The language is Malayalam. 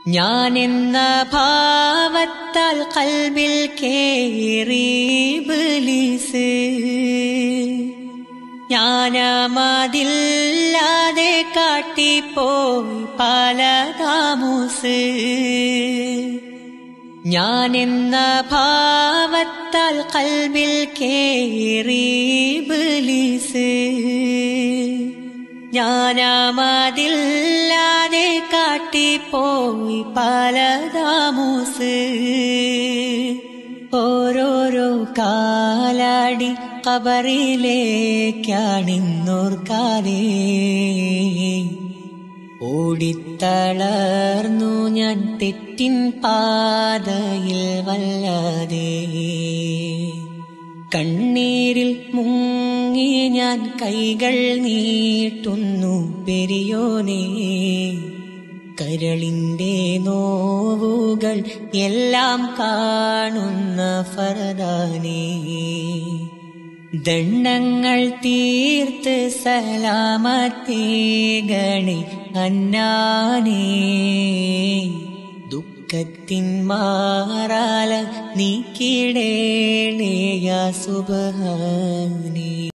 ഞാനെന്ന ഭാവത്താൽ കൽബിൽ കേറി ബിലീസ് ജ്ഞാനമതില്ലാതെ കാട്ടിപ്പോയി പല താമൂസ് ഞാനെന്ന ഭാവത്താൽ കൽബിൽ കേറി ബിലീസ് ജ്ഞാനമതില്ലാതെ കാട്ടിപ്പോയി പല താമൂസ് ഓരോരോ കാലാടി കബറിലേക്കാണിന്നോർക്കാതെ ഓടിത്തളർന്നു ഞാൻ തെറ്റിൻ പാതയിൽ വല്ലാതെ കണ്ണീരിൽ മുങ്ങി ഞാൻ കൈകൾ നീട്ടുന്നു പെരിയോനെ കരളിന്റെ നോവുകൾ എല്ലാം കാണുന്ന ഫറദാനേ ദണ്ഡങ്ങൾ തീർത്ത് സലാമത്തേകണി അന്നാനേ ദുഃഖത്തിൻ മാറാല നീക്കിടേണേയ സുബഹാനേ